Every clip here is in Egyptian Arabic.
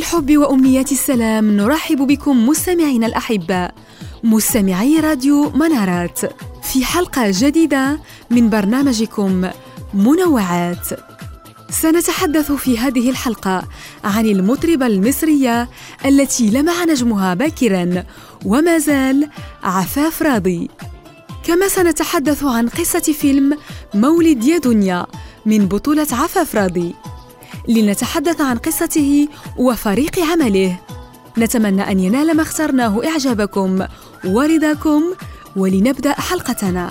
بالحب وأمنيات السلام نرحب بكم مستمعينا الأحباء مستمعي راديو منارات في حلقة جديدة من برنامجكم منوعات سنتحدث في هذه الحلقة عن المطربة المصرية التي لمع نجمها باكرا وما زال عفاف راضي كما سنتحدث عن قصة فيلم مولد يا دنيا من بطولة عفاف راضي لنتحدث عن قصته وفريق عمله نتمنى ان ينال ما اخترناه اعجابكم ورضاكم ولنبدا حلقتنا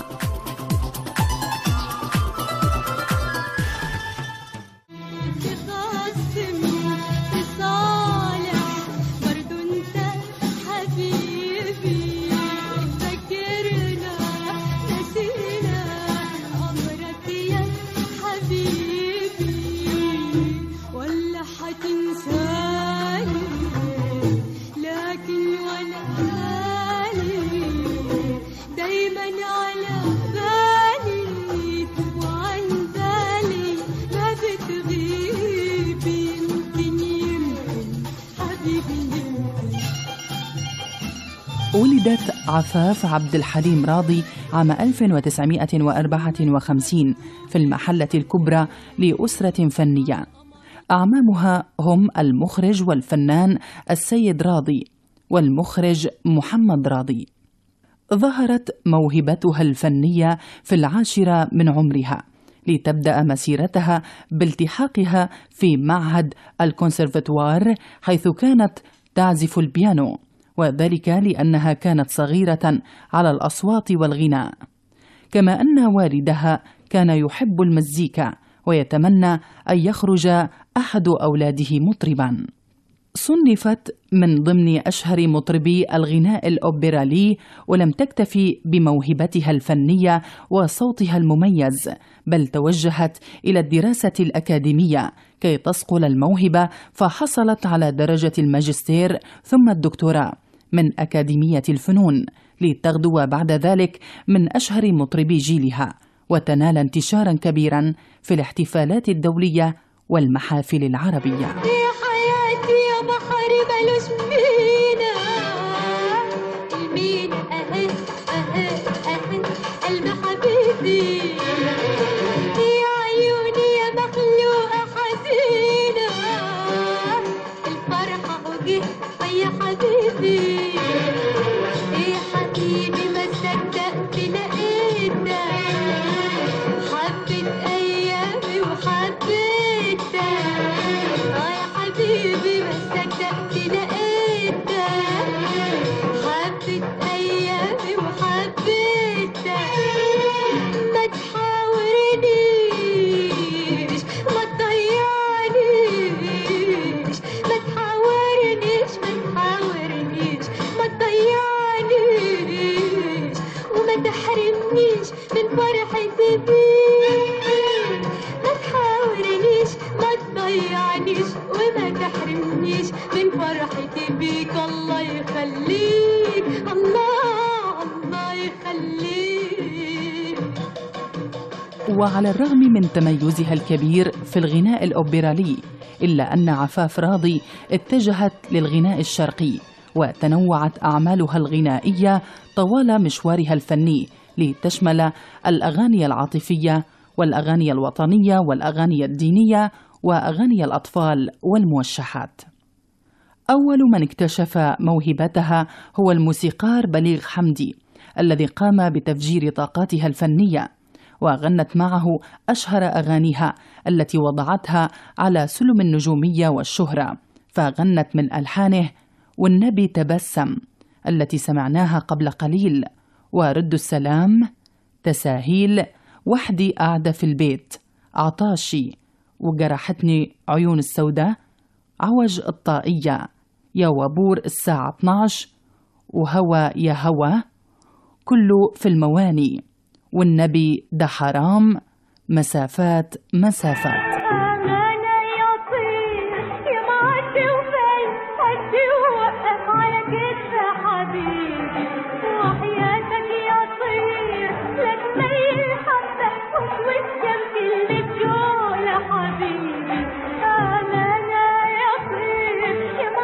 ولدت عفاف عبد الحليم راضي عام 1954 في المحلة الكبرى لأسرة فنية أعمامها هم المخرج والفنان السيد راضي والمخرج محمد راضي ظهرت موهبتها الفنية في العاشرة من عمرها لتبدأ مسيرتها بالتحاقها في معهد الكونسرفتوار حيث كانت تعزف البيانو وذلك لانها كانت صغيره على الاصوات والغناء كما ان والدها كان يحب المزيكا ويتمنى ان يخرج احد اولاده مطربا صنفت من ضمن اشهر مطربي الغناء الاوبرالي ولم تكتفي بموهبتها الفنيه وصوتها المميز بل توجهت الى الدراسه الاكاديميه كي تصقل الموهبه فحصلت على درجه الماجستير ثم الدكتوراه من أكاديمية الفنون لتغدو بعد ذلك من أشهر مطربي جيلها وتنال انتشارا كبيرا في الاحتفالات الدولية والمحافل العربية يا حياتي يا بحر بلوش مينا المين أهل أهل أهل قلب حبيبي يا عيوني يا مخلوقة حزينة الفرحة وجه يا حبيبي يا حبيبي ما صدقت لقيتك حبيت ايامي وحبيتك اه يا حبيبي ما صدقت لقيتك حبيت ايامي وحبيتك ما تحاورنيش ما تضيعنيش ما تحاورنيش ما تحاورنيش ما تضيعنيش وما تحرمنيش من فرحتي بيك ما تحاورنيش ما تضيعنيش وما تحرمنيش من فرحتي بيك الله يخليك الله الله يخليك وعلى الرغم من تميزها الكبير في الغناء الأوبرالي إلا أن عفاف راضي اتجهت للغناء الشرقي وتنوعت أعمالها الغنائية طوال مشوارها الفني لتشمل الأغاني العاطفية والأغاني الوطنية والأغاني الدينية وأغاني الأطفال والموشحات أول من اكتشف موهبتها هو الموسيقار بليغ حمدي الذي قام بتفجير طاقاتها الفنيه وغنت معه اشهر اغانيها التي وضعتها على سلم النجوميه والشهره فغنت من الحانه والنبي تبسم التي سمعناها قبل قليل ورد السلام تساهيل وحدي قاعده في البيت عطاشي وجرحتني عيون السوداء عوج الطائيه يا وبور الساعه 12 وهوى يا هوى كله في المواني والنبي ده حرام مسافات مسافات أنا يطير يا معدي وفي حدي ووقف على كتف حبيبي وحياتك يا طير لك ميل حبة وتوسم كلمة جول حبيبي أنا يطير يا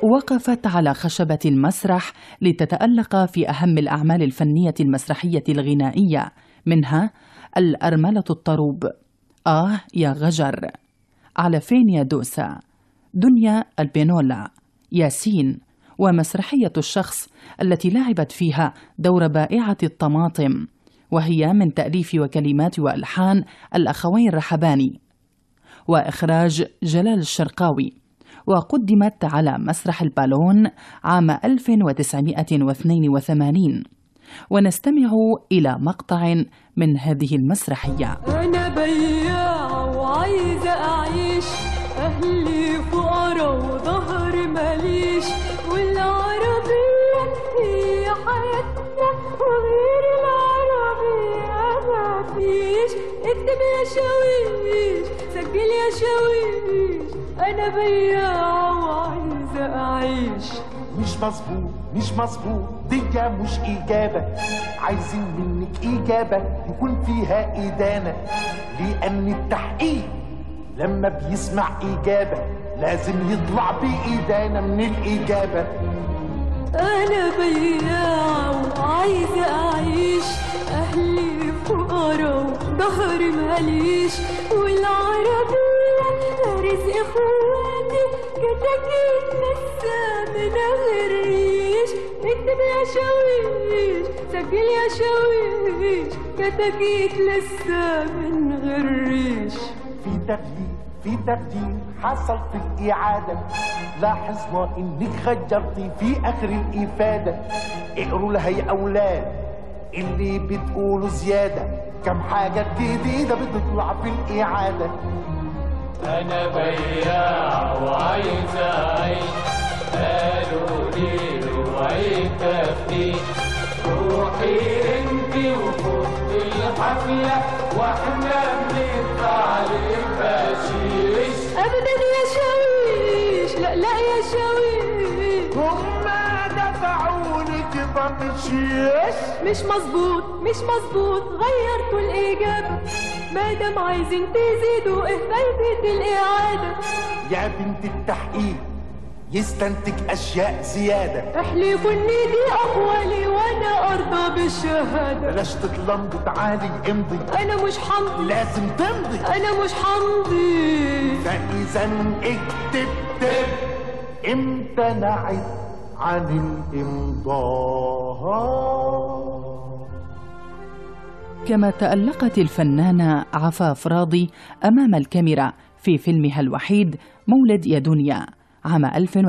وقفت على خشبة المسرح لتتألق في أهم الأعمال الفنية المسرحية الغنائية منها الأرملة الطروب آه يا غجر على فين يا دوسة دنيا البينولا ياسين ومسرحية الشخص التي لعبت فيها دور بائعة الطماطم وهي من تأليف وكلمات وألحان الأخوين رحباني وإخراج جلال الشرقاوي وقدمت على مسرح البالون عام 1982 ونستمع إلى مقطع من هذه المسرحية أنا بياع وعايزة أعيش أهلي فقراء وظهر ماليش والعربية هي حياتنا وغير العربية مفيش اكتب يا شاويش سجل يا شاويش أنا بياع وعايزة أعيش مش مظبوط مش مظبوط دي مش إجابة عايزين منك إجابة يكون فيها إدانة لأن التحقيق لما بيسمع إجابة لازم يطلع بإدانة من الإجابة أنا بياع وعايزة أعيش أهلي فقراء وظهري ماليش والعربية رزق إخواتي كتاكيت لسه من غير ريش اكتب يا شاويش سجل يا شاويش كتاكيت لسه من غير ريش في تغيير في تغيير حصل في الإعادة لاحظنا إنك غيرتي في آخر الإفادة اقروا لها يا أولاد اللي بتقولوا زيادة كم حاجة جديدة بتطلع في الإعادة أنا بياع وعايز أعيش قالوا لي روعي تفتيش روحي انتي وفوق الحفلة واحنا بنطلع للبشيش أبدا يا شاويش لا لا يا شاويش هما دفعونك بقشيش مش مظبوط مش مظبوط غيرتوا الإجابة ما دام عايزين تزيدوا إيه فايدة الإعادة يا بنت التحقيق يستنتج أشياء زيادة احلفوا إن دي أقوالي وأنا أرضى بالشهادة بلاش تتلمضي تعالي امضي أنا مش حمضي لازم تمضي أنا مش حمضي فإذا اكتب تب امتنعت عن الإمضاء كما تألقت الفنانة عفاف راضي أمام الكاميرا في فيلمها الوحيد مولد يا دنيا عام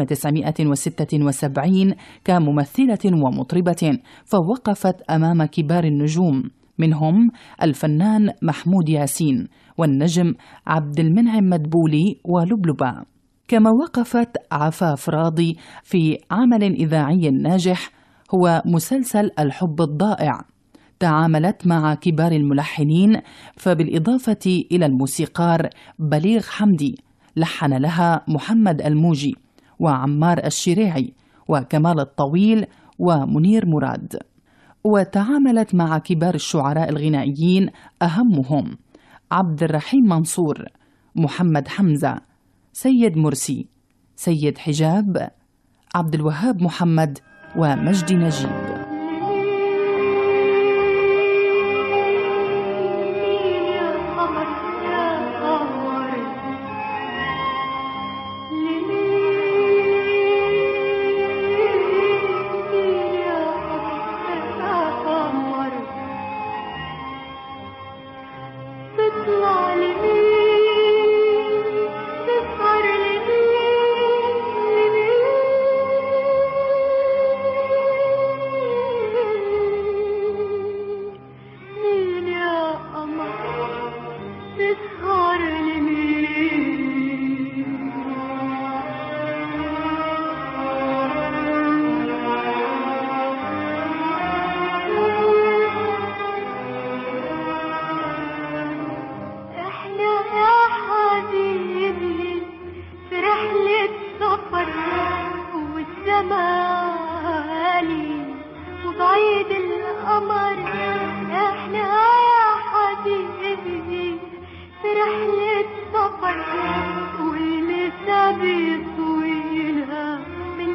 1976 كممثلة ومطربة فوقفت أمام كبار النجوم منهم الفنان محمود ياسين والنجم عبد المنعم مدبولي ولبلبة كما وقفت عفاف راضي في عمل إذاعي ناجح هو مسلسل الحب الضائع تعاملت مع كبار الملحنين فبالإضافة إلى الموسيقار بليغ حمدي لحن لها محمد الموجي وعمار الشريعي وكمال الطويل ومنير مراد وتعاملت مع كبار الشعراء الغنائيين أهمهم عبد الرحيم منصور محمد حمزة سيد مرسي سيد حجاب عبد الوهاب محمد ومجدي نجيب يا قمر يا قمر ليلي يا قمر تطلع لمين تسهر لمين مين يا قمر تسهر احنا يا حبيبي في رحلة سفر والزمالي وبعيد القمر احنا يا حبيبي في رحلة سفر والمسافة طويلة من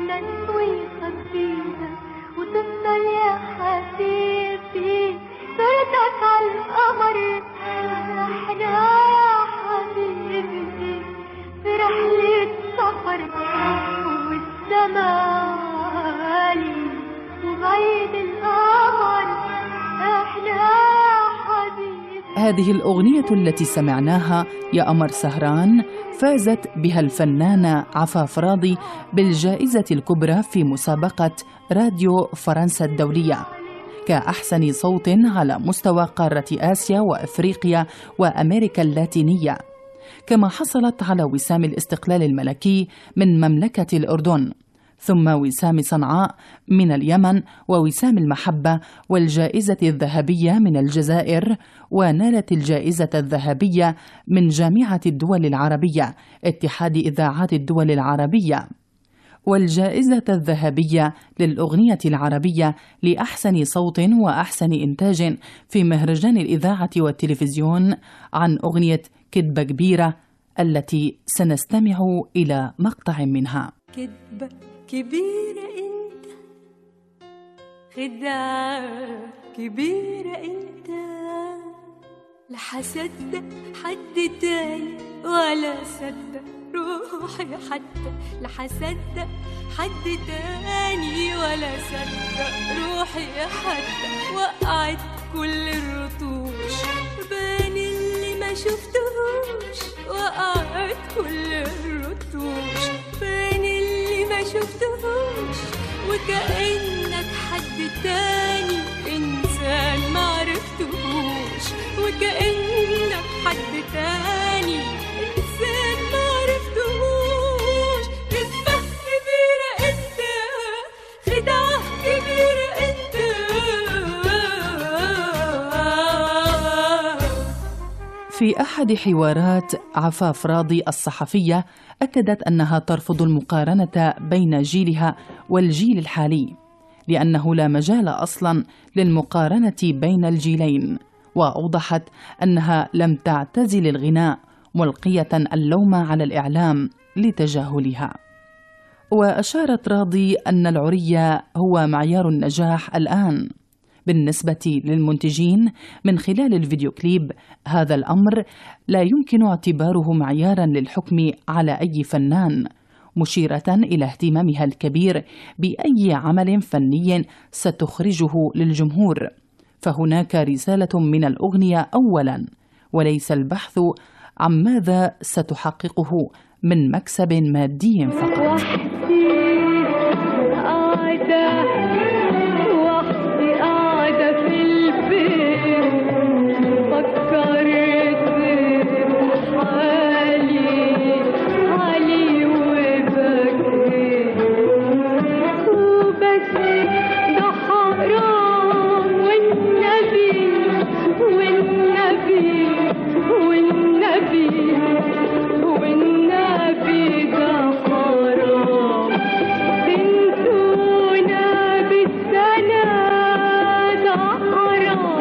أمالي وبعيد القمر إحنا حبيبي هذه الأغنية التي سمعناها يا قمر سهران فازت بها الفنانة عفاف راضي بالجائزة الكبرى في مسابقة راديو فرنسا الدولية كأحسن صوت على مستوى قارة آسيا وأفريقيا وأمريكا اللاتينية كما حصلت على وسام الاستقلال الملكي من مملكة الأردن ثم وسام صنعاء من اليمن ووسام المحبة والجائزة الذهبية من الجزائر ونالت الجائزة الذهبية من جامعة الدول العربية اتحاد إذاعات الدول العربية والجائزة الذهبية للأغنية العربية لأحسن صوت وأحسن إنتاج في مهرجان الإذاعة والتلفزيون عن أغنية كذبة كبيرة التي سنستمع إلى مقطع منها كدبة كبيرة انت خدعة كبيرة انت لا هصدق حد تاني ولا صدق روحي حتى لا هصدق حد تاني ولا صدق روحي حتى وقعت كل الرطوش بين اللي ما شفتهوش وقعت كل الرطوش بين اللي ما شفتهوش وكأنك حد تاني إنسان ما عرفتهوش وكأنك حد تاني إنسان ما عرفتهوش كذبة كبيرة أنت خدعة كبيرة أنت في احد حوارات عفاف راضي الصحفيه اكدت انها ترفض المقارنه بين جيلها والجيل الحالي لانه لا مجال اصلا للمقارنه بين الجيلين واوضحت انها لم تعتزل الغناء ملقيه اللوم على الاعلام لتجاهلها واشارت راضي ان العري هو معيار النجاح الان بالنسبة للمنتجين من خلال الفيديو كليب هذا الأمر لا يمكن اعتباره معيارا للحكم على أي فنان مشيرة إلى اهتمامها الكبير بأي عمل فني ستخرجه للجمهور فهناك رسالة من الأغنية أولا وليس البحث عن ماذا ستحققه من مكسب مادي فقط وحدي قاعدة وحدي قاعدة في البيت فكرت بحالي حالي وبكيت وبس ده حرام والنبي والنبي والنبي والنبي ده حرام تنسونا بالسنة ده حرام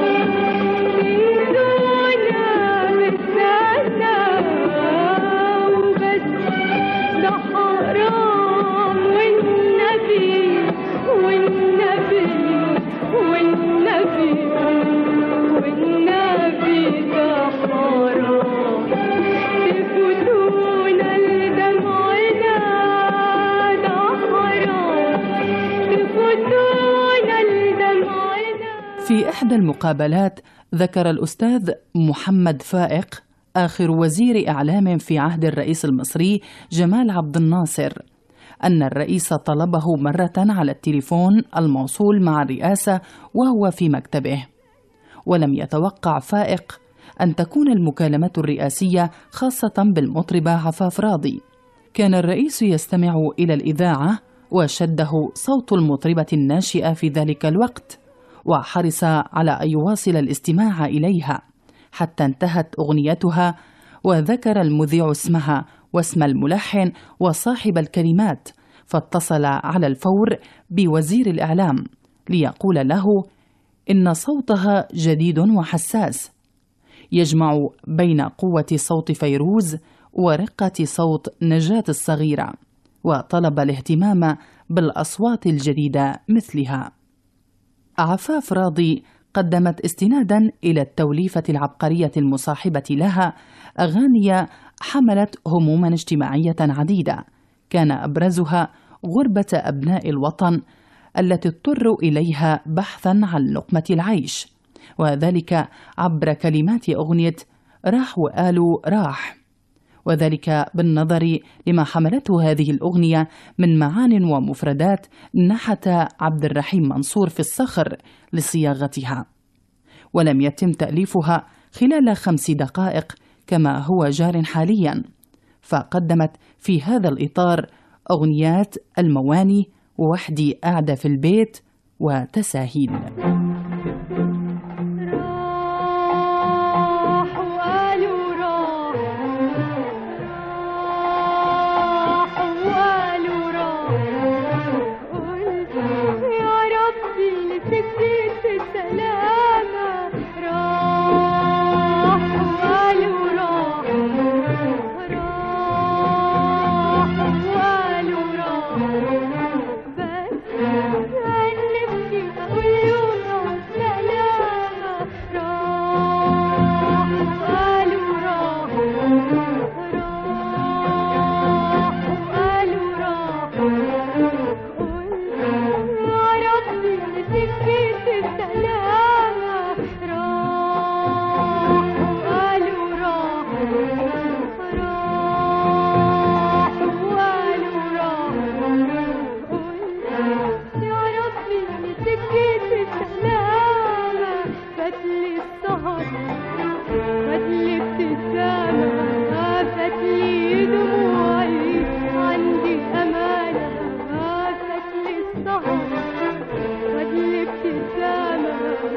تنسونا بالسنة وبس ده حرام والنبي والنبي والنبي والنبي ده حرام تفوتونا لدمعنا ده حرام تفوتونا لدمعنا في إحدى المقابلات ذكر الأستاذ محمد فائق آخر وزير إعلام في عهد الرئيس المصري جمال عبد الناصر أن الرئيس طلبه مرة على التليفون الموصول مع الرئاسة وهو في مكتبه ولم يتوقع فائق أن تكون المكالمة الرئاسية خاصة بالمطربة عفاف راضي كان الرئيس يستمع إلى الإذاعة وشده صوت المطربة الناشئة في ذلك الوقت وحرص على أن يواصل الاستماع إليها حتى انتهت أغنيتها وذكر المذيع اسمها واسم الملحن وصاحب الكلمات فاتصل على الفور بوزير الإعلام ليقول له إن صوتها جديد وحساس يجمع بين قوة صوت فيروز ورقة صوت نجاة الصغيرة وطلب الاهتمام بالأصوات الجديدة مثلها عفاف راضي قدمت استنادا الى التوليفه العبقريه المصاحبه لها اغاني حملت هموما اجتماعيه عديده كان ابرزها غربة أبناء الوطن التي اضطروا إليها بحثا عن لقمة العيش وذلك عبر كلمات أغنية راح وقالوا راح وذلك بالنظر لما حملته هذه الأغنية من معان ومفردات نحت عبد الرحيم منصور في الصخر لصياغتها ولم يتم تأليفها خلال خمس دقائق كما هو جار حاليا فقدمت في هذا الإطار أغنيات المواني ووحدي قاعدة في البيت وتساهيل راح وقالوا راح راح وقالوا راح قلت يا ربي لسكت السلامة راح وقالوا راح راح وقالوا راح بس كان نفسي أقول له سلامة راح وقالوا راح راح وقالوا راح قلت يا ربي لسكت السلامة راح وقالوا راح راح وقالوا راح قلت يا ربي لسكت السلامة فاتلي السهر فاتلي ابتسامة فاتلي دموعي عندي أمانة فاتلي السهر فاتلي ابتسامة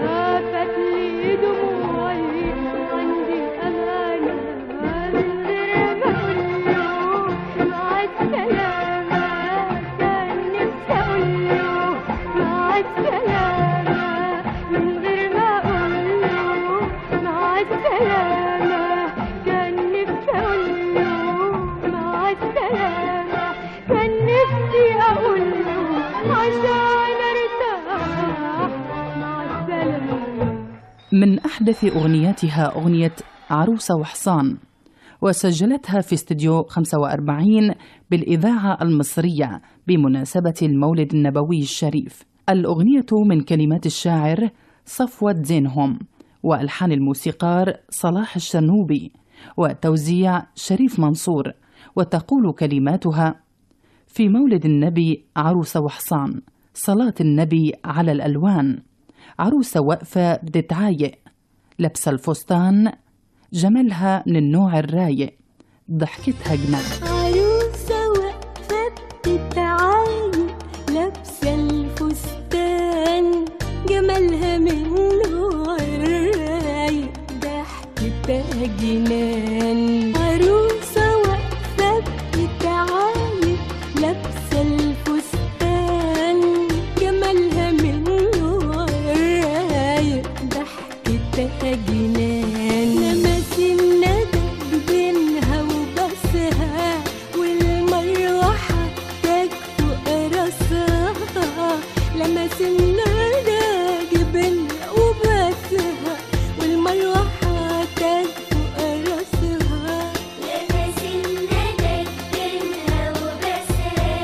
فاتلي دموعي عندي أمانة من غير ما أقوله مع السلامة كان نفسي أقوله مع السلامة من غير ما أقوله مع السلامة كان نفسي أقوله مع السلامة كان نفسي أقوله عشان أرتاح مع السلامة من أحدث أغنياتها أغنية عروسة وحصان وسجلتها في استديو 45 بالإذاعة المصرية بمناسبة المولد النبوي الشريف الأغنية من كلمات الشاعر صفوة زينهم وألحان الموسيقار صلاح الشرنوبي وتوزيع شريف منصور وتقول كلماتها في مولد النبي عروسة وحصان صلاة النبي على الألوان عروسة واقفة بتتعايق لابسة الفستان جمالها من النوع الرايق ضحكتها جنان عروسة واقفة بتتعايق لابسة الفستان جمالها من نوع الرايق ضحكتها جنان عروسة واقفة بتتعايق لابسة الفستان جمالها من نوع الرايق ضحكتها جنان لمس الندى بينها وبسها والمروحة تاج فوق راسها لمس الندى جبينها وبسها والمروحة تاج فوق راسها لمس الندى جبينها وبسها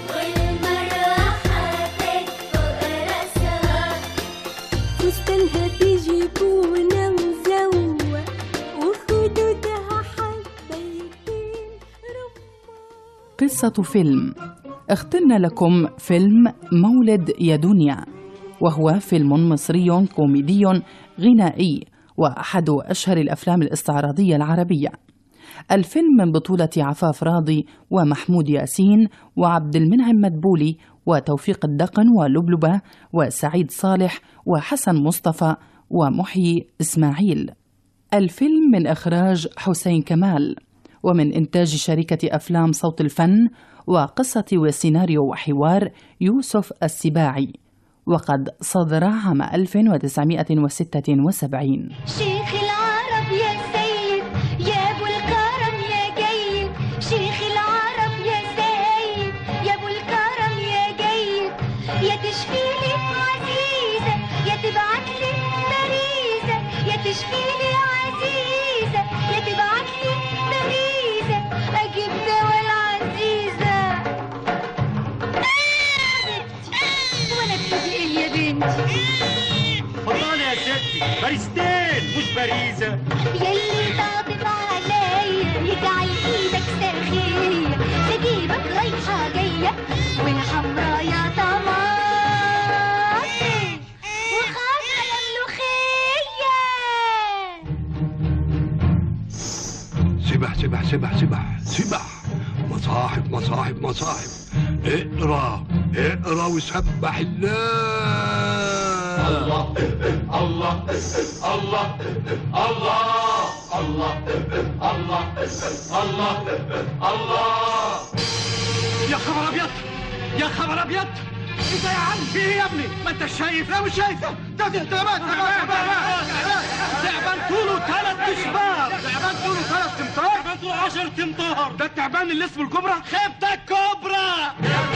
والمروحة تاج فوق راسها فستانها بيجيبونا مزوق وخدودها حبايتين رمان قصة فيلم اخترنا لكم فيلم مولد يا دنيا وهو فيلم مصري كوميدي غنائي وأحد أشهر الأفلام الاستعراضية العربية الفيلم من بطولة عفاف راضي ومحمود ياسين وعبد المنعم مدبولي وتوفيق الدقن ولبلبة وسعيد صالح وحسن مصطفى ومحيي إسماعيل الفيلم من إخراج حسين كمال ومن إنتاج شركة أفلام صوت الفن وقصة وسيناريو وحوار يوسف السباعي وقد صدر عام 1976 شيخ العرب يا سيد يا ابو الكرم يا جيد شيخ العرب يا سيد يا ابو الكرم يا جيد يا تشفي لي عزيزة يا تبعت لي مريزة يا تشفي لي عزيزة يا تبعت لي مريزة اجيب دوا العزيزة اتفضلي يا ستي باريستين مش باريزة يلي تعطف عليا يجعل ايدك ساخية تجيبك رايحة جاية والحمرا يا طماطم وخضرا يا ملوخية سبح سبح سبح سبح سبح مصاحب مصاحب مصاحب اقرا اقرا وسبح الله الله الله الله الله الله الله الله الله يا خبر ابيض يا خبر ابيض انت يا عم في ايه يا ابني ما انت شايف لا مش شايف ده ده تعبان تعبان طوله ثلاث اشبار تعبان طوله ثلاث امتار تعبان طوله 10 امتار ده التعبان اللي اسمه الكبرى خيبتك كبرى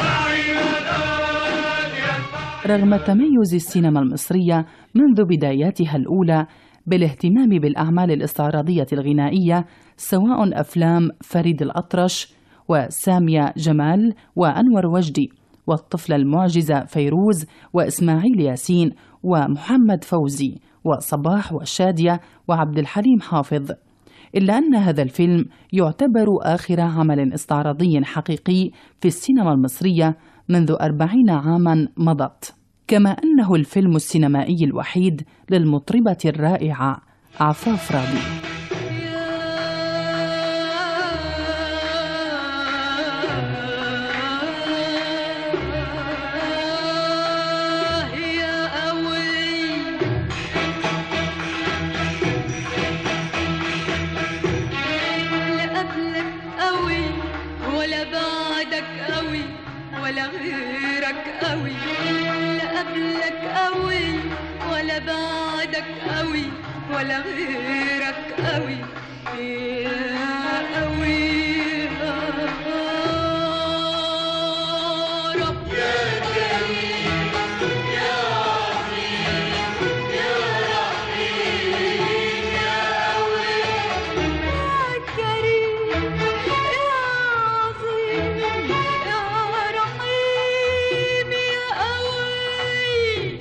رغم تميز السينما المصرية منذ بداياتها الأولى بالاهتمام بالأعمال الاستعراضية الغنائية سواء أفلام فريد الأطرش وسامية جمال وأنور وجدي والطفلة المعجزة فيروز وإسماعيل ياسين ومحمد فوزي وصباح وشادية وعبد الحليم حافظ إلا أن هذا الفيلم يعتبر آخر عمل استعراضي حقيقي في السينما المصرية منذ أربعين عاما مضت كما أنه الفيلم السينمائي الوحيد للمطربة الرائعة عفاف راضي يا قوي لا قبلك قوي ولا بعدك قوي ولا غيرك قوي لا قبلك قوي ولا بعدك قوي ولا غيرك قوي يا قوي يا رب يا كريم يا عظيم يا رحيم يا قوي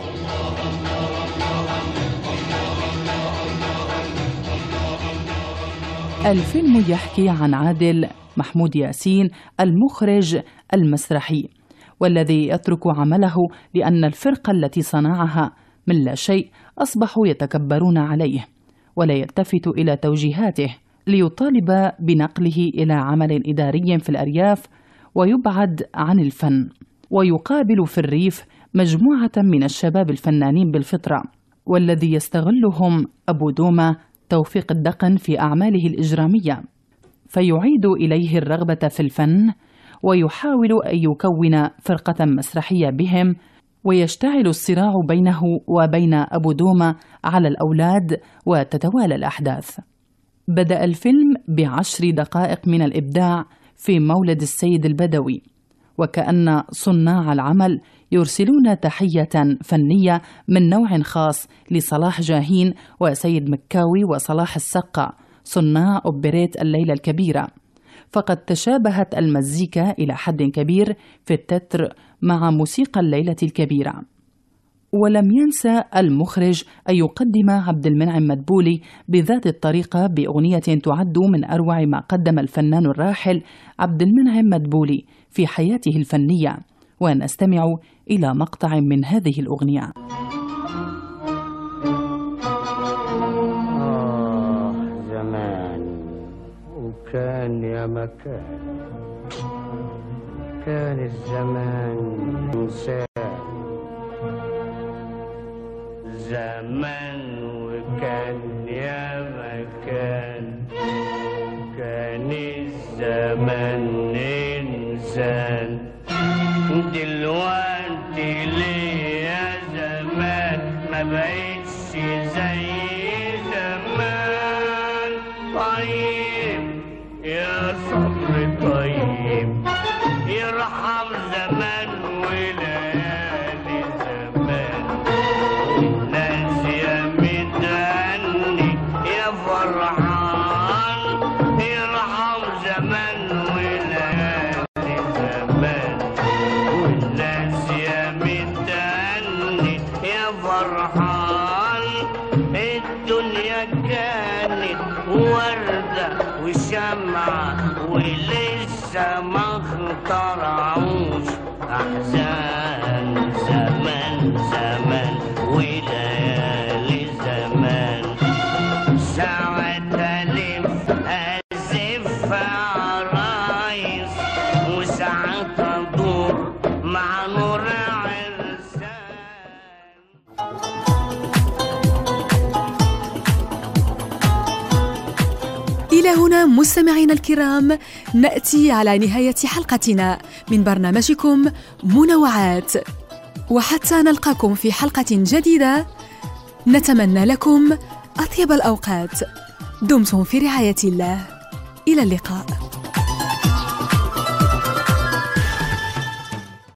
الفيلم يحكي عن عادل محمود ياسين المخرج المسرحي والذي يترك عمله لأن الفرقة التي صنعها من لا شيء أصبحوا يتكبرون عليه ولا يلتفت إلى توجيهاته ليطالب بنقله إلى عمل إداري في الأرياف ويبعد عن الفن ويقابل في الريف مجموعة من الشباب الفنانين بالفطرة والذي يستغلهم أبو دومة توفيق الدقن في أعماله الإجرامية فيعيد إليه الرغبة في الفن ويحاول أن يكون فرقة مسرحية بهم ويشتعل الصراع بينه وبين أبو دومة على الأولاد وتتوالى الأحداث بدأ الفيلم بعشر دقائق من الإبداع في مولد السيد البدوي وكأن صناع العمل يرسلون تحية فنية من نوع خاص لصلاح جاهين وسيد مكاوي وصلاح السقا صناع أوبريت الليلة الكبيرة فقد تشابهت المزيكا إلى حد كبير في التتر مع موسيقى الليلة الكبيرة ولم ينسى المخرج أن يقدم عبد المنعم مدبولي بذات الطريقة بأغنية تعد من أروع ما قدم الفنان الراحل عبد المنعم مدبولي في حياته الفنية ونستمع إلى مقطع من هذه الأغنية آه زمان وكان يا مكان كان الزمان إنسان زمان وكان يا مكان كان الزمان إنسان دلوقتي ليه يا زمان ما بقتش زي زمان طيب يا صبر طيب يرحم زمان وليالي زمان الناس يا متهني يا فرحان يرحم زمان وليالي زمان والناس يا متهني يا فرحان أحزان زمان زمان وليالي زمان ساعة ألف أزف عرايس وساعات أدور مع نور عرسان إلى هنا مستمعينا الكرام نأتي على نهاية حلقتنا من برنامجكم منوعات وحتى نلقاكم في حلقة جديدة نتمنى لكم أطيب الأوقات دمتم في رعاية الله إلى اللقاء